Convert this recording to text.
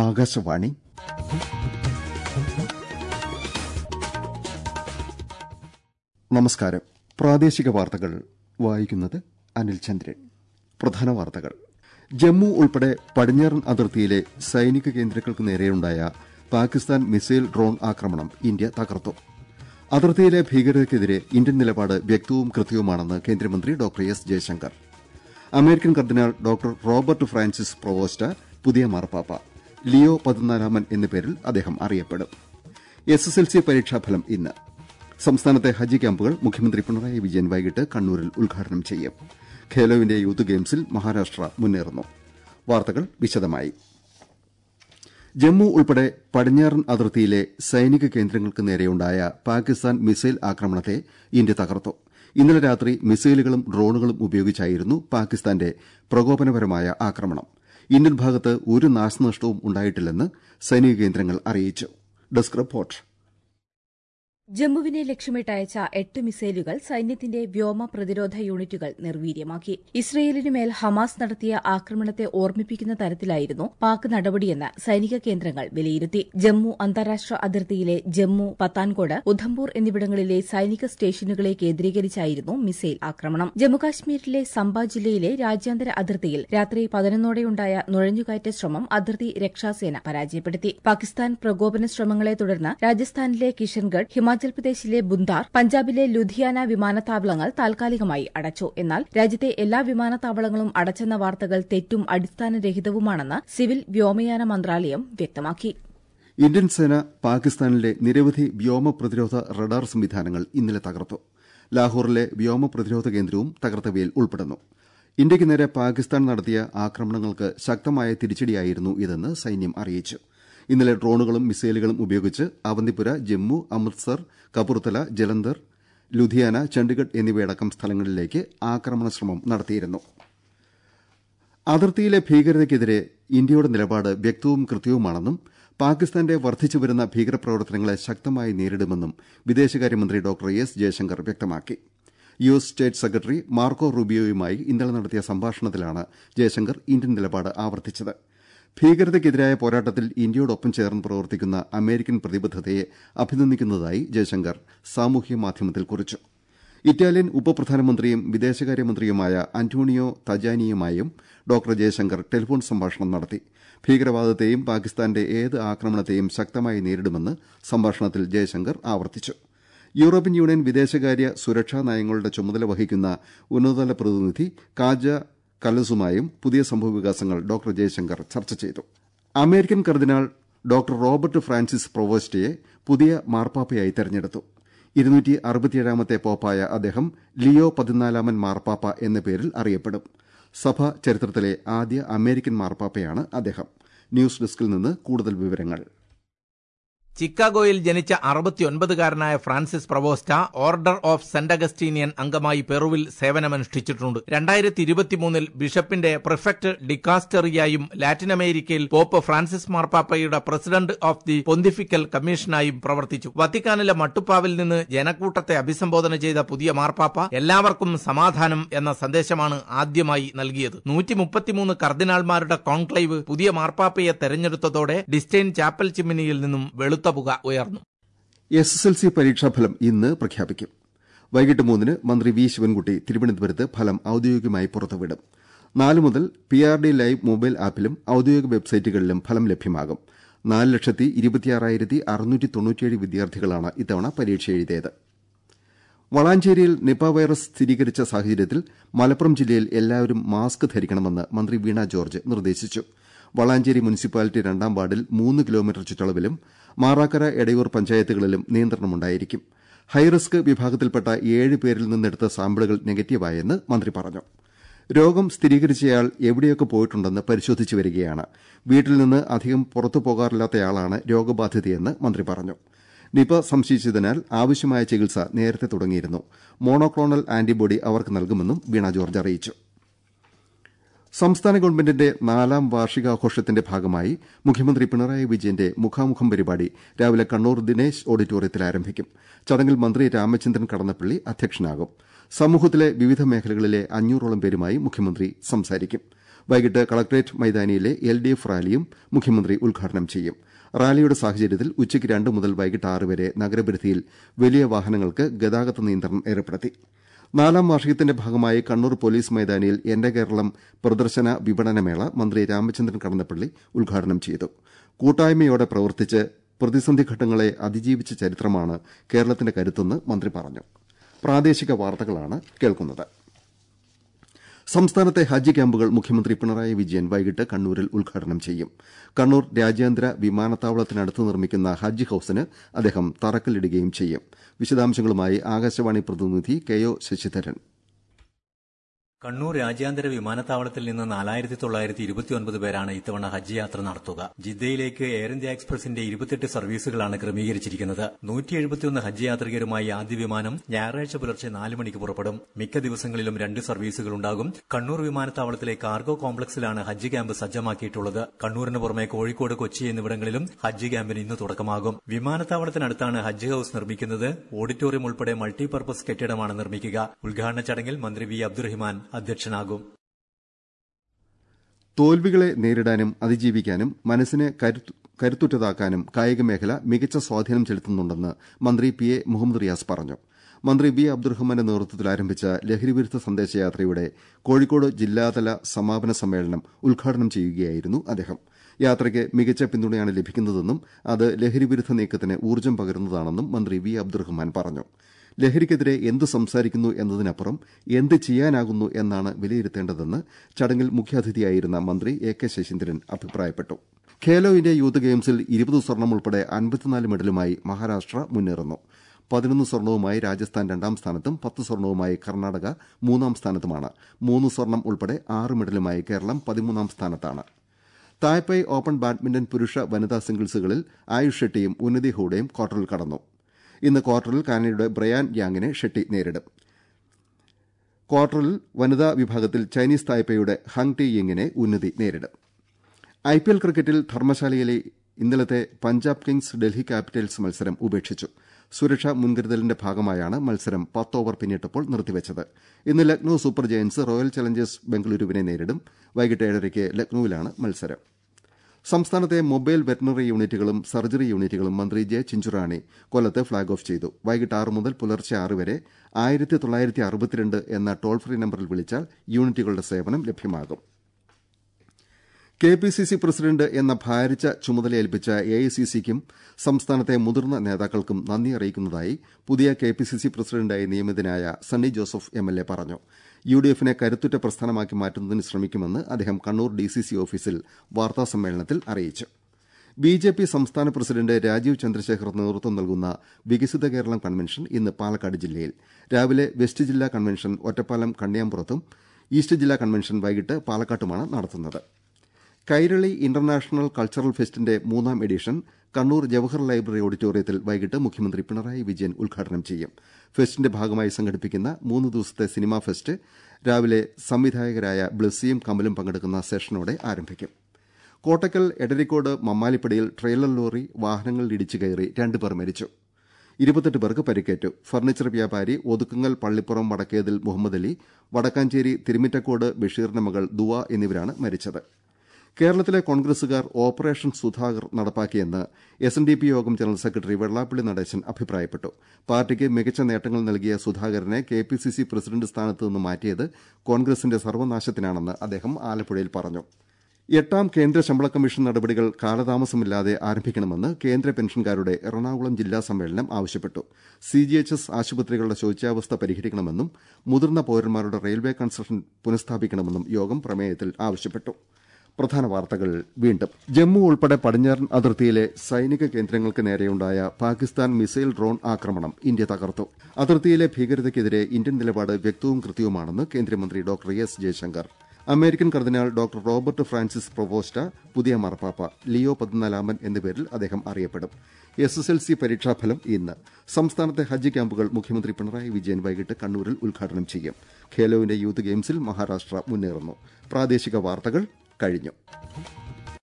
ആകാശവാണി നമസ്കാരം പ്രാദേശിക വാർത്തകൾ വായിക്കുന്നത് അനിൽ ചന്ദ്രൻ പ്രധാന വാർത്തകൾ ജമ്മു ഉൾപ്പെടെ പടിഞ്ഞാറൻ അതിർത്തിയിലെ സൈനിക കേന്ദ്രങ്ങൾക്ക് നേരെയുണ്ടായ പാകിസ്ഥാൻ മിസൈൽ ഡ്രോൺ ആക്രമണം ഇന്ത്യ തകർത്തു അതിർത്തിയിലെ ഭീകരതയ്ക്കെതിരെ ഇന്ത്യൻ നിലപാട് വ്യക്തവും കൃത്യവുമാണെന്ന് കേന്ദ്രമന്ത്രി ഡോക്ടർ എസ് ജയശങ്കർ അമേരിക്കൻ കർദിനാൾ ഡോക്ടർ റോബർട്ട് ഫ്രാൻസിസ് പ്രൊവോസ്റ്റ പുതിയ മാർപ്പാപ്പ ലിയോ പതിനാലാമൻ എന്ന പേരിൽ അദ്ദേഹം അറിയപ്പെടും എസ് എസ് എൽ സി പരീക്ഷാഫലം ഇന്ന് സംസ്ഥാനത്തെ ഹജ്ജ് ക്യാമ്പുകൾ മുഖ്യമന്ത്രി പിണറായി വിജയൻ വൈകിട്ട് കണ്ണൂരിൽ ഉദ്ഘാടനം ചെയ്യും ഖേലോ ഇന്ത്യ യൂത്ത് ഗെയിംസിൽ മഹാരാഷ്ട്ര മുന്നേറുന്നു വാർത്തകൾ വിശദമായി ജമ്മു ഉൾപ്പെടെ പടിഞ്ഞാറൻ അതിർത്തിയിലെ സൈനിക കേന്ദ്രങ്ങൾക്ക് നേരെയുണ്ടായ പാകിസ്ഥാൻ മിസൈൽ ആക്രമണത്തെ ഇന്ത്യ തകർത്തു ഇന്നലെ രാത്രി മിസൈലുകളും ഡ്രോണുകളും ഉപയോഗിച്ചായിരുന്നു പാകിസ്ഥാന്റെ പ്രകോപനപരമായ ആക്രമണം ഇന്ത്യൻ ഭാഗത്ത് ഒരു നാശനഷ്ടവും ഉണ്ടായിട്ടില്ലെന്ന് സൈനിക കേന്ദ്രങ്ങൾ അറിയിച്ചു ഡെസ്ക് റിപ്പോർട്ട് ജമ്മുവിനെ ലക്ഷ്യമിട്ടയച്ച എട്ട് മിസൈലുകൾ സൈന്യത്തിന്റെ വ്യോമ പ്രതിരോധ യൂണിറ്റുകൾ നിർവീര്യമാക്കി ഇസ്രയേലിനുമേൽ ഹമാസ് നടത്തിയ ആക്രമണത്തെ ഓർമ്മിപ്പിക്കുന്ന തരത്തിലായിരുന്നു പാക് നടപടിയെന്ന് സൈനിക കേന്ദ്രങ്ങൾ വിലയിരുത്തി ജമ്മു അന്താരാഷ്ട്ര അതിർത്തിയിലെ ജമ്മു പത്താൻകോട് ഉധംപൂർ എന്നിവിടങ്ങളിലെ സൈനിക സ്റ്റേഷനുകളെ കേന്ദ്രീകരിച്ചായിരുന്നു മിസൈൽ ആക്രമണം ജമ്മുകാശ്മീരിലെ സംബ ജില്ലയിലെ രാജ്യാന്തര അതിർത്തിയിൽ രാത്രി പതിനൊന്നോടെയുണ്ടായ നുഴഞ്ഞുകയറ്റ ശ്രമം അതിർത്തി രക്ഷാസേന പരാജയപ്പെടുത്തി പാകിസ്ഥാൻ പ്രകോപന ശ്രമങ്ങളെ തുടർന്ന് രാജസ്ഥാനിലെ കിഷൻഗഡ് ഹിമാചൽ പ്രദേശിലെ ബുന്ദാർ പഞ്ചാബിലെ ലുധിയാന വിമാനത്താവളങ്ങൾ താൽക്കാലികമായി അടച്ചു എന്നാൽ രാജ്യത്തെ എല്ലാ വിമാനത്താവളങ്ങളും അടച്ചെന്ന വാർത്തകൾ തെറ്റും അടിസ്ഥാനരഹിതവുമാണെന്ന് സിവിൽ വ്യോമയാന മന്ത്രാലയം വ്യക്തമാക്കി ഇന്ത്യൻ സേന പാകിസ്ഥാനിലെ നിരവധി വ്യോമ പ്രതിരോധ റഡാർ സംവിധാനങ്ങൾ ഇന്നലെ തകർത്തു ലാഹോറിലെ വ്യോമ പ്രതിരോധ കേന്ദ്രവും തകർത്തവയിൽ ഉൾപ്പെടുന്നു ഇന്ത്യയ്ക്ക് നേരെ പാകിസ്ഥാൻ നടത്തിയ ആക്രമണങ്ങൾക്ക് ശക്തമായ തിരിച്ചടിയായിരുന്നു ഇതെന്ന് സൈന്യം അറിയിച്ചു ഇന്നലെ ഡ്രോണുകളും മിസൈലുകളും ഉപയോഗിച്ച് അവന്തിപുര ജമ്മു അമൃത്സർ കപൂർത്തല ജലന്ധർ ലുധിയാന ചണ്ഡിഗഡ് എന്നിവയടക്കം സ്ഥലങ്ങളിലേക്ക് ആക്രമണ ശ്രമം നടത്തിയിരുന്നു അതിർത്തിയിലെ ഭീകരതയ്ക്കെതിരെ ഇന്ത്യയുടെ നിലപാട് വ്യക്തവും കൃത്യവുമാണെന്നും പാകിസ്ഥാന്റെ വർദ്ധിച്ചുവരുന്ന ഭീകരപ്രവർത്തനങ്ങളെ ശക്തമായി നേരിടുമെന്നും വിദേശകാര്യമന്ത്രി ഡോക്ടർ എസ് ജയശങ്കർ വ്യക്തമാക്കി U S state secretary Marco റൂബിയോയുമായി ഇന്നലെ നടത്തിയ സംഭാഷണത്തിലാണ് ജയശങ്കർ ഇന്ത്യൻ നിലപാട് ആവർത്തിച്ചത് ഭീകരതയ്ക്കെതിരായ പോരാട്ടത്തിൽ ഇന്ത്യയോടൊപ്പം ചേർന്ന് പ്രവർത്തിക്കുന്ന അമേരിക്കൻ പ്രതിബദ്ധതയെ അഭിനന്ദിക്കുന്നതായി ജയശങ്കർ സാമൂഹ്യ മാധ്യമത്തിൽ കുറിച്ചു ഇറ്റാലിയൻ ഉപപ്രധാനമന്ത്രിയും വിദേശകാര്യമന്ത്രിയുമായ അന്റോണിയോ തജാനിയുമായും ഡോക്ടർ ജയശങ്കർ ടെലിഫോൺ സംഭാഷണം നടത്തി ഭീകരവാദത്തെയും പാകിസ്ഥാന്റെ ഏത് ആക്രമണത്തെയും ശക്തമായി നേരിടുമെന്ന് സംഭാഷണത്തിൽ ജയശങ്കർ ആവർത്തിച്ചു യൂറോപ്യൻ യൂണിയൻ വിദേശകാര്യ സുരക്ഷാ നയങ്ങളുടെ ചുമതല വഹിക്കുന്ന ഉന്നതതല പ്രതിനിധി കാജ കല്ലസുമായും പുതിയ സംഭവവികാസങ്ങൾ ഡോക്ടർ ജയശങ്കർ ചർച്ച ചെയ്തു അമേരിക്കൻ കർദിനാൾ ഡോക്ടർ റോബർട്ട് ഫ്രാൻസിസ് പ്രൊവോസ്റ്റയെ പുതിയ മാർപ്പാപ്പയായി തെരഞ്ഞെടുത്തു ഇരുന്നൂറ്റി അറുപത്തിയേഴാമത്തെ പോപ്പായ അദ്ദേഹം ലിയോ പതിനാലാമൻ മാർപ്പാപ്പ എന്ന പേരിൽ അറിയപ്പെടും സഭ ചരിത്രത്തിലെ ആദ്യ അമേരിക്കൻ മാർപ്പാപ്പയാണ് അദ്ദേഹം ന്യൂസ് ഡെസ്കിൽ നിന്ന് കൂടുതൽ വിവരങ്ങൾ ചിക്കാഗോയിൽ ജനിച്ച അറുപത്തിയൊൻപതുകാരനായ Francis Prevost order of Saint Augustinian അംഗമായി പെറുവിൽ സേവനമനുഷ്ഠിച്ചിട്ടുണ്ട് രണ്ടായിരത്തി ഇരുപത്തിമൂന്നിൽ ബിഷപ്പിന്റെ പ്രിഫക്ട് ഡിക്കാസ്റ്ററിയായും ലാറ്റിൻ അമേരിക്കയിൽ പോപ്പ് ഫ്രാൻസിസ് മാർപ്പാപ്പയുടെ പ്രസിഡന്റ് ഓഫ് ദി പൊന്തിഫിക്കൽ കമ്മീഷനായും പ്രവർത്തിച്ചു വത്തിക്കാനിലെ മട്ടുപ്പാവിൽ നിന്ന് ജനക്കൂട്ടത്തെ അഭിസംബോധന ചെയ്ത പുതിയ മാർപ്പാപ്പ എല്ലാവർക്കും സമാധാനം എന്ന സന്ദേശമാണ് ആദ്യമായി നൽകിയത് നൂറ്റി മുപ്പത്തിമൂന്ന് കർദിനാൾമാരുടെ കോൺക്ലേവ് പുതിയ മാർപ്പാപ്പയെ തെരഞ്ഞെടുത്തതോടെ ഡിസ്റ്റൈൻ ചാപ്പൽ ചിമ്മിനിയിൽ നിന്നും വെളുത്ത പുക ഉയർന്നു എസ് എസ് എൽ സി പരീക്ഷാഫലം ഇന്ന് പ്രഖ്യാപിക്കും വൈകിട്ട് മൂന്നിന് മന്ത്രി വി ശിവൻകുട്ടി തിരുവനന്തപുരത്ത് ഫലം ഔദ്യോഗികമായി പുറത്തുവിടും നാല് മുതൽ P R D live mobile ആപ്പിലും ഔദ്യോഗിക വെബ്സൈറ്റുകളിലും ഫലം ലഭ്യമാകും നാല് ലക്ഷത്തി ഇരുപത്തിയാറായിരത്തി അറുന്നൂറ്റി തൊണ്ണൂറ്റിയേഴ് വിദ്യാർത്ഥികളാണ് ഇത്തവണ പരീക്ഷ എഴുതിയത് വളാഞ്ചേരിയിൽ നിപ വൈറസ് സ്ഥിരീകരിച്ച സാഹചര്യത്തിൽ മലപ്പുറം ജില്ലയിൽ എല്ലാവരും മാസ്ക് ധരിക്കണമെന്ന് മന്ത്രി വീണ ജോർജ് നിർദ്ദേശിച്ചു വളാഞ്ചേരി മുനിസിപ്പാലിറ്റി രണ്ടാം വാർഡിൽ മൂന്ന് കിലോമീറ്റർ ചുറ്റളവിലും മാറാക്കര എടയൂർ പഞ്ചായത്തുകളിലും നിയന്ത്രണമുണ്ടായിരിക്കും ഹൈറിസ്ക് വിഭാഗത്തിൽപ്പെട്ട ഏഴ് പേരിൽ നിന്നെടുത്ത സാമ്പിളുകൾ നെഗറ്റീവായെന്ന് മന്ത്രി പറഞ്ഞു രോഗം സ്ഥിരീകരിച്ചയാൾ എവിടെയൊക്കെ പോയിട്ടുണ്ടെന്ന് പരിശോധിച്ചു വരികയാണ് വീട്ടിൽ നിന്ന് അധികം പുറത്തു പോകാറില്ലാത്തയാളാണ് രോഗബാധിതയെന്ന് മന്ത്രി പറഞ്ഞു നിപ സംശയിച്ചതിനാൽ ആവശ്യമായ ചികിത്സ നേരത്തെ തുടങ്ങിയിരുന്നു മോണോക്ലോണൽ ആന്റിബോഡി അവർക്ക് നൽകുമെന്നും വീണ ജോർജ് അറിയിച്ചു സംസ്ഥാന ഗവൺമെന്റിന്റെ നാലാം വാർഷികാഘോഷത്തിന്റെ ഭാഗമായി മുഖ്യമന്ത്രി പിണറായി വിജയന്റെ മുഖാമുഖം പരിപാടി രാവിലെ കണ്ണൂർ ദിനേശ് ഓഡിറ്റോറിയത്തിൽ ആരംഭിക്കും ചടങ്ങിൽ മന്ത്രി രാമചന്ദ്രൻ കടന്നപ്പള്ളി അധ്യക്ഷനാകും സമൂഹത്തിലെ വിവിധ മേഖലകളിലെ അഞ്ഞൂറോളം പേരുമായി മുഖ്യമന്ത്രി സംസാരിക്കും വൈകിട്ട് കളക്ടറേറ്റ് മൈതാനിയിലെ എൽ ഡി എഫ് റാലിയും മുഖ്യമന്ത്രി ഉദ്ഘാടനം ചെയ്യും റാലിയുടെ സാഹചര്യത്തിൽ ഉച്ചയ്ക്ക് രണ്ട് മുതൽ വൈകിട്ട് ആറ് വരെ നഗരപരിധിയിൽ വലിയ വാഹനങ്ങൾക്ക് ഗതാഗത നിയന്ത്രണം ഏർപ്പെടുത്തി നാലാം വാർഷികത്തിന്റെ ഭാഗമായി കണ്ണൂർ പോലീസ് മൈതാനിയിൽ എന്റെ കേരളം പ്രദർശന വിപണനമേള മന്ത്രി രാമചന്ദ്രൻ കടന്നപ്പള്ളി ഉദ്ഘാടനം ചെയ്തു കൂട്ടായ്മയോടെ പ്രവർത്തിച്ച് പ്രതിസന്ധി ഘട്ടങ്ങളെ അതിജീവിച്ച ചരിത്രമാണ് കേരളത്തിന്റെ കരുത്തെന്ന് മന്ത്രി പറഞ്ഞു പ്രാദേശിക വാർത്തകളാണ് കേൾക്കുന്നത് സംസ്ഥാനത്തെ ഹജ്ജ് ക്യാമ്പുകൾ മുഖ്യമന്ത്രി പിണറായി വിജയൻ വൈകിട്ട് കണ്ണൂരിൽ ഉദ്ഘാടനം ചെയ്യും കണ്ണൂർ രാജ്യാന്തര വിമാനത്താവളത്തിനടുത്ത് നിർമ്മിക്കുന്ന ഹജ്ജ് ഹൌസിന് അദ്ദേഹം തറക്കല്ലിടുകയും ചെയ്യും വിശദാംശങ്ങളുമായി ആകാശവാണി പ്രതിനിധി കെ ഒ ശശിധരൻ കണ്ണൂർ രാജ്യാന്തര വിമാനത്താവളത്തിൽ നിന്ന് നാലായിരത്തി തൊള്ളായിരത്തി ഇരുപത്തിയൊൻപത് പേരാണ് ഇത്തവണ ഹജ്ജ് യാത്ര നടത്തുക ജിദ്ദയിലേക്ക് എയർ ഇന്ത്യ എക്സ്പ്രസിന്റെ ഇരുപത്തെട്ട് സർവീസുകളാണ് ക്രമീകരിച്ചിരിക്കുന്നത് നൂറ്റി എഴുപത്തിയൊന്ന് ഹജ്ജ് യാത്രികരുമായി ആദ്യ വിമാനം ഞായറാഴ്ച പുലർച്ചെ നാല് മണിക്ക് പുറപ്പെടും മിക്ക ദിവസങ്ങളിലും രണ്ട് സർവീസുകളുണ്ടാകും കണ്ണൂർ വിമാനത്താവളത്തിലെ കാർഗോ കോംപ്ലക്സിലാണ് ഹജ്ജ് ക്യാമ്പ് സജ്ജമാക്കിയിട്ടുള്ളത് കണ്ണൂരിന് പുറമെ കോഴിക്കോട് കൊച്ചി എന്നിവിടങ്ങളിലും ഹജ്ജ് ക്യാമ്പിന് ഇന്ന് തുടക്കമാകും വിമാനത്താവളത്തിനടുത്താണ് ഹജ്ജ് ഹൌസ് നിർമ്മിക്കുന്നത് ഓഡിറ്റോറിയം ഉൾപ്പെടെ മൾട്ടിപർപ്പസ് കെട്ടിടമാണ് നിർമ്മിക്കുക ഉദ്ഘാടന ചടങ്ങിൽ മന്ത്രി വി അബ്ദുറഹിമാൻ അധ്യക്ഷനാകും തോൽവികളെ നേരിടാനും അതിജീവിക്കാനും മനസ്സിനെ കരുത്തുറ്റതാക്കാനും കായിക മേഖല മികച്ച സ്വാധീനം ചെലുത്തുന്നുണ്ടെന്ന് മന്ത്രി പി എ മുഹമ്മദ് റിയാസ് പറഞ്ഞു മന്ത്രി ബി അബ്ദുറഹ്മാന്റെ നേതൃത്വത്തിൽ ആരംഭിച്ച ലഹരിവിരുദ്ധ സന്ദേശയാത്രയുടെ കോഴിക്കോട് ജില്ലാതല സമാപന സമ്മേളനം ഉദ്ഘാടനം ചെയ്യുകയായിരുന്നു അദ്ദേഹം യാത്രയ്ക്ക് മികച്ച പിന്തുണയാണ് ലഭിക്കുന്നതെന്നും അത് ലഹരിവിരുദ്ധ നീക്കത്തിന് ഊർജ്ജം പകരുന്നതാണെന്നും മന്ത്രി വി അബ്ദുറഹ്മാൻ പറഞ്ഞു ലഹരിക്കെതിരെ എന്ത് സംസാരിക്കുന്നു എന്നതിനപ്പുറം എന്ത് ചെയ്യാനാകുന്നു എന്നാണ് വിലയിരുത്തേണ്ടതെന്ന് ചടങ്ങിൽ മുഖ്യാതിഥിയായിരുന്ന മന്ത്രി എ കെ ശശീന്ദ്രൻ അഭിപ്രായപ്പെട്ടു ഖേലോ ഇന്ത്യ യൂത്ത് ഗെയിംസിൽ ഇരുപത് സ്വർണം ഉൾപ്പെടെ അൻപത്തിനാല് മെഡലുമായി മഹാരാഷ്ട്ര മുന്നേറുന്നു പതിനൊന്ന് സ്വർണവുമായി രാജസ്ഥാൻ രണ്ടാം സ്ഥാനത്തും പത്ത് സ്വർണവുമായി കർണാടക മൂന്നാം സ്ഥാനത്തുമാണ് മൂന്ന് സ്വർണം ഉൾപ്പെടെ ആറ് മെഡലുമായി കേരളം പതിമൂന്നാം സ്ഥാനത്താണ് തായ്പൈ ഓപ്പൺ ബാഡ്മിന്റൺ പുരുഷ വനിതാ സിംഗിൾസുകളിൽ ആയുഷ് ഷെട്ടിയും ഉന്നതി ഹൂഡയും ക്വാർട്ടറിൽ കടന്നു ഇന്ന് ക്വാർട്ടറിൽ കാനഡയുടെ ബ്രയാൻ യാങ്ങിനെ ഷെട്ടി നേരിടും ക്വാർട്ടറിൽ വനിതാ വിഭാഗത്തിൽ ചൈനീസ് തായ്പയുടെ ഹങ് ടി യിങ്ങിനെ ഉന്നതി നേരിടും ഐപിഎൽ ക്രിക്കറ്റിൽ ധർമ്മശാലയിലെ ഇന്നലത്തെ പഞ്ചാബ് കിങ്സ് ഡൽഹി ക്യാപിറ്റൽസ് മത്സരം ഉപേക്ഷിച്ചു സുരക്ഷാ മുൻകരുതലിന്റെ ഭാഗമായാണ് മത്സരം പത്ത് ഓവർ പിന്നിട്ടപ്പോൾ നിർത്തിവച്ചത് ഇന്ന് Lucknow super giants royal challengers ബംഗളൂരുവിനെ നേരിടും വൈകിട്ട് ഏഴരയ്ക്ക് ലക്നൌവിലാണ് മത്സരം സംസ്ഥാനത്തെ മൊബൈൽ വെറ്ററിനറി യൂണിറ്റുകളും സർജറി യൂണിറ്റുകളും മന്ത്രി ജെ ചിഞ്ചുറാണി കൊല്ലത്ത് ഫ്ളാഗ് ഓഫ് ചെയ്തു വൈകിട്ട് ആറ് മുതൽ പുലർച്ചെ ആറ് വരെ ആയിരത്തി തൊള്ളായിരത്തി അറുപത്തിരണ്ട് എന്ന ടോൾ ഫ്രീ നമ്പറിൽ വിളിച്ചാൽ യൂണിറ്റുകളുടെ സേവനം ലഭ്യമാകും K P C C president എന്ന ഭാരിച്ച ചുമതലയേൽപ്പിച്ച എ ഐ സി സിക്കും സംസ്ഥാനത്തെ മുതിർന്ന നേതാക്കൾക്കും നന്ദി അറിയിക്കുന്നതായി പുതിയ കെ പി സി സി പ്രസിഡന്റായി നിയമിതനായ Sunny Joseph M L A പറഞ്ഞു യു ഡി എഫിനെ കരുത്തുറ്റ പ്രസ്ഥാനമാക്കി മാറ്റുന്നതിന് ശ്രമിക്കുമെന്ന് അദ്ദേഹം കണ്ണൂർ ഡി സി സി ഓഫീസിൽ വാർത്താസമ്മേളനത്തിൽ അറിയിച്ചു ബി ജെ പി സംസ്ഥാന പ്രസിഡന്റ് രാജീവ് ചന്ദ്രശേഖർ നേതൃത്വം നൽകുന്ന വികസിത കേരളം കൺവെൻഷൻ ഇന്ന് പാലക്കാട് ജില്ലയിൽ രാവിലെ വെസ്റ്റ് ജില്ലാ കൺവെൻഷൻ ഒറ്റപ്പാലം കണ്ണിയാമ്പുറത്തും ഈസ്റ്റ് ജില്ലാ കൺവെൻഷൻ വൈകിട്ട് പാലക്കാട്ടുമാണ് നടത്തുന്നത് കൈരളി ഇന്റർനാഷണൽ കൾച്ചറൽ ഫെസ്റ്റിന്റെ മൂന്നാം എഡിഷൻ കണ്ണൂർ ജവഹർ ലൈബ്രറി ഓഡിറ്റോറിയത്തിൽ വൈകിട്ട് മുഖ്യമന്ത്രി പിണറായി വിജയൻ ഉദ്ഘാടനം ചെയ്യും ഫെസ്റ്റിന്റെ ഭാഗമായി സംഘടിപ്പിക്കുന്ന മൂന്ന് ദിവസത്തെ സിനിമാ ഫെസ്റ്റ് രാവിലെ സംവിധായകരായ ബ്ലസ്സിയും കമലും പങ്കെടുക്കുന്ന സെഷനോടെ ആരംഭിക്കും കോട്ടക്കൽ എടരിക്കോട് മമ്മാലിപ്പടിയിൽ ട്രെയിലർ ലോറി വാഹനങ്ങളിൽ ഇടിച്ചു കയറി രണ്ടുപേർ മരിച്ചു ഇരുപത്തെട്ട് പേർക്ക് പരിക്കേറ്റു ഫർണിച്ചർ വ്യാപാരി ഒതുക്കുങ്ങൽ പള്ളിപ്പുറം വടക്കേതിൽ മുഹമ്മദ് അലി വടക്കാഞ്ചേരി തിരുമിറ്റക്കോട് ബഷീറിന്റെ മകൾ ദുവ എന്നിവരാണ് മരിച്ചത് കേരളത്തിലെ കോൺഗ്രസുകാർ ഓപ്പറേഷൻ സുധാകർ നടപ്പാക്കിയെന്ന് എസ് എൻ ഡി പി യോഗം ജനറൽ സെക്രട്ടറി വെള്ളാപ്പള്ളി നടേശൻ അഭിപ്രായപ്പെട്ടു പാർട്ടിക്ക് മികച്ച നേട്ടങ്ങൾ നൽകിയ സുധാകരനെ K P C C president സ്ഥാനത്ത് നിന്ന് മാറ്റിയത് കോൺഗ്രസിന്റെ സർവനാശത്തിനാണെന്ന് അദ്ദേഹം ആലപ്പുഴയിൽ പറഞ്ഞു എട്ടാം കേന്ദ്ര ശമ്പള കമ്മീഷൻ നടപടികൾ കാലതാമസമില്ലാതെ ആരംഭിക്കണമെന്ന് കേന്ദ്ര പെൻഷൻകാരുടെ എറണാകുളം ജില്ലാ സമ്മേളനം ആവശ്യപ്പെട്ടു സി ജി എച്ച് എസ് ആശുപത്രികളുടെ ശോച്യാവസ്ഥ പരിഹരിക്കണമെന്നും മുതിർന്ന പൌരന്മാരുടെ റെയിൽവേ കൺസെഷൻ പുനഃസ്ഥാപിക്കണമെന്നും യോഗം പ്രമേയത്തിൽ ആവശ്യപ്പെട്ടു പ്രധാന വാർത്തകൾ വീണ്ടും ജമ്മു ഉൾപ്പെടെ പടിഞ്ഞാറൻ അതിർത്തിയിലെ സൈനിക കേന്ദ്രങ്ങൾക്ക് നേരെയുണ്ടായ പാകിസ്ഥാൻ മിസൈൽ ഡ്രോൺ ആക്രമണം ഇന്ത്യ തകർത്തു അതിർത്തിയിലെ ഭീകരതയ്ക്കെതിരെ ഇന്ത്യൻ നിലപാട് വ്യക്തവും കൃത്യവുമാണെന്ന് കേന്ദ്രമന്ത്രി ഡോക്ടർ എസ് ജയശങ്കർ അമേരിക്കൻ കർദിനാൾ ഡോക്ടർ റോബർട്ട് ഫ്രാൻസിസ് പ്രൊവോസ്റ്റ പുതിയ മാർപ്പാപ്പ ലിയോ പതിനാലാമൻ എന്ന പേരിൽ അദ്ദേഹം അറിയപ്പെടും എസ് എസ് എൽ സി പരീക്ഷാഫലം ഇന്ന് സംസ്ഥാനത്തെ ഹജ്ജ് ക്യാമ്പുകൾ മുഖ്യമന്ത്രി പിണറായി വിജയൻ വൈകിട്ട് കണ്ണൂരിൽ ഉദ്ഘാടനം ചെയ്യും ഖേലോവിന്റെ യൂത്ത് ഗെയിംസിൽ മഹാരാഷ്ട്ര മുന്നേറുന്നു പ്രാദേശിക വാർത്തകൾ കഴിഞ്ഞു